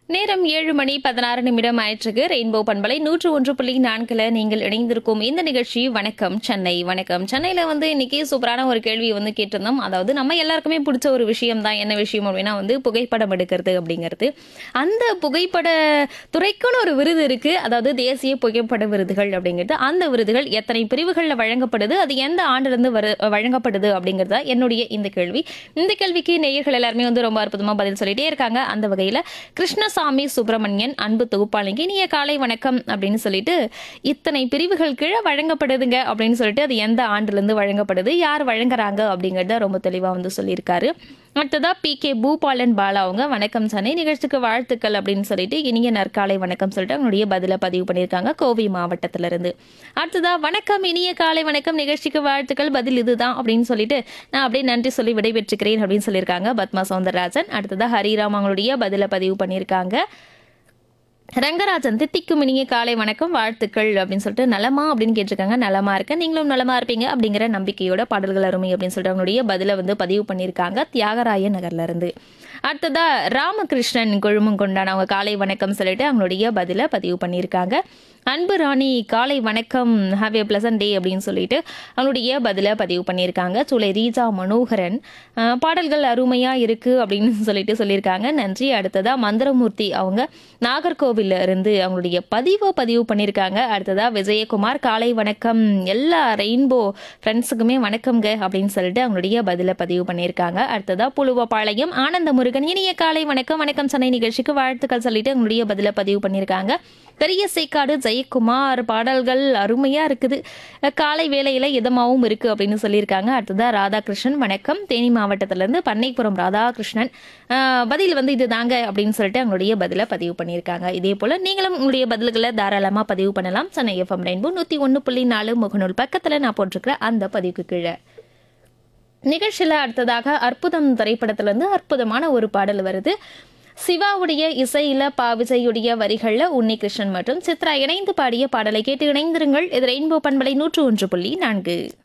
நேரம் ஏழு மணி பதினாறு நிமிடம் ஆயிற்றுக்கு ரெயின்போ பண்பலை நூற்று ஒன்று புள்ளி நான்குல நீங்கள் இணைந்திருக்கும் இந்த நிகழ்ச்சி வணக்கம் சென்னை வணக்கம் சென்னையில வந்து இன்னைக்கு சூப்பரான ஒரு கேள்வி வந்து கேட்டிருந்தோம் அதாவது நம்ம எல்லாருக்குமே பிடிச்ச ஒரு விஷயம் தான் என்ன விஷயம் அப்படின்னா வந்து புகைப்படம் எடுக்கிறது அப்படிங்கிறது அந்த புகைப்பட துறைக்குன்னு ஒரு விருது இருக்கு அதாவது தேசிய புகைப்பட விருதுகள் அப்படிங்கிறது அந்த விருதுகள் எத்தனை பிரிவுகளில் வழங்கப்படுது அது எந்த ஆண்டிலிருந்து வரு வழங்கப்படுது அப்படிங்கிறது தான் என்னுடைய இந்த கேள்வி இந்த கேள்விக்கு நேயர்கள் எல்லாருமே வந்து ரொம்ப அற்புதமா பதில் சொல்லிட்டே இருக்காங்க அந்த வகையில கிருஷ்ணசாமி சுப்பிரமணியன் அன்பு தொகுப்பாளிங்க இனிய காலை வணக்கம் அப்படின்னு சொல்லிட்டு இத்தனை பிரிவுகள் கீழே வழங்கப்படுதுங்க அப்படின்னு சொல்லிட்டு அது எந்த ஆண்டுல இருந்து வழங்கப்படுது யார் வழங்குறாங்க அப்படிங்கறத ரொம்ப தெளிவா வந்து சொல்லியிருக்காரு அடுத்ததா பி கே பூபாலன் பாலா அவங்க வணக்கம் சனை நிகழ்ச்சிக்கு வாழ்த்துக்கள் அப்படின்னு சொல்லிட்டு இனிய நற்காலை வணக்கம் சொல்லிட்டு அவங்களுடைய பதில பதிவு பண்ணியிருக்காங்க கோவை மாவட்டத்துல இருந்து அடுத்ததா வணக்கம் இனிய காலை வணக்கம் நிகழ்ச்சிக்கு வாழ்த்துக்கள் பதில் இதுதான் அப்படின்னு சொல்லிட்டு நான் அப்படியே நன்றி சொல்லி விடைபெற்றுக்கிறேன் அப்படின்னு சொல்லியிருக்காங்க பத்மா சௌந்தரராஜன் அடுத்ததா ஹரிராம் அவங்களுடைய பதில பதிவு பண்ணியிருக்காங்க ரங்கராஜன் தித்திக்கும் இனிய காலை வணக்கம் வாழ்த்துக்கள் அப்படின்னு சொல்லிட்டு நலமா அப்படின்னு கேட்டிருக்காங்க நலமா இருக்கேன் நீங்களும் நலமா இருப்பீங்க அப்படிங்கிற நம்பிக்கையோட பாடல்கள் அருமை அப்படின்னு சொல்லிட்டு அவங்களுடைய பதில வந்து பதிவு பண்ணியிருக்காங்க தியாகராய நகர்ல இருந்து அடுத்ததா ராமகிருஷ்ணன் கொழுமங்கொண்டான் அவங்க காலை வணக்கம் சொல்லிட்டு அவங்களுடைய பதில பதிவு பண்ணியிருக்காங்க அன்பு ராணி காலை வணக்கம் ஹாவ் ஏ பிளசன்ட் டே அப்படின்னு சொல்லிட்டு அவங்களுடைய பதில பதிவு பண்ணியிருக்காங்க சூளை ரீஜா மனோகரன் அஹ், பாடல்கள் அருமையா இருக்கு அப்படின்னு சொல்லிட்டு சொல்லியிருக்காங்க நன்றி அடுத்ததா மந்திரமூர்த்தி அவங்க நாகர்கோவில்ல இருந்து அவங்களுடைய பதிவை பதிவு பண்ணியிருக்காங்க அடுத்ததா விஜயகுமார் காலை வணக்கம் எல்லா ரெயின்போ ஃப்ரெண்ட்ஸுக்குமே வணக்கம்ங்க அப்படின்னு சொல்லிட்டு அவங்களுடைய பதில பதிவு பண்ணியிருக்காங்க அடுத்ததா புழுவப்பாளையம் ஆனந்த முருகன் இனிய காலை வணக்கம் வணக்கம் சென்னை நிகழ்ச்சிக்கு வாழ்த்துக்கள் சொல்லிட்டு அவங்களுடைய பதில பதிவு பண்ணியிருக்காங்க பெரிய சேக்காடு ஜெயக்குமார் பாடல்கள் அருமையா இருக்குது காலை வேளையில இதமாவும் இருக்கு அப்படின்னு சொல்லியிருக்காங்க அடுத்ததா ராதாகிருஷ்ணன் வணக்கம் தேனி மாவட்டத்துல இருந்து பண்ணைப்புறம் ராதாகிருஷ்ணன் ஆஹ், பதில் வந்து இது தாங்க அப்படின்னு சொல்லிட்டு அவங்களுடைய பதில பதிவு பண்ணியிருக்காங்க இதே போல நீங்களும் உங்களுடைய பதில்களை தாராளமா பதிவு பண்ணலாம் சென்னை எஃப்எம் ரெயின்போ நூத்தி ஒன்று புள்ளி நாலு முகநூல் பக்கத்துல நான் போட்டிருக்கிற அந்த பதிவுக்கு கீழே நிகழ்ச்சியில் அடுத்ததாக அற்புதம் திரைப்படத்துல இருந்து அற்புதமான ஒரு பாடல் வருது சிவாவுடைய இசையில பா விஜயுடைய வரிகள்ல உன்னிகிருஷ்ணன் மற்றும் சித்ரா இணைந்து பாடிய பாடலை கேட்டு இணைந்திருங்கள் இது ரெயின்போ பண்பலை நூற்று ஒன்று புள்ளி நான்கு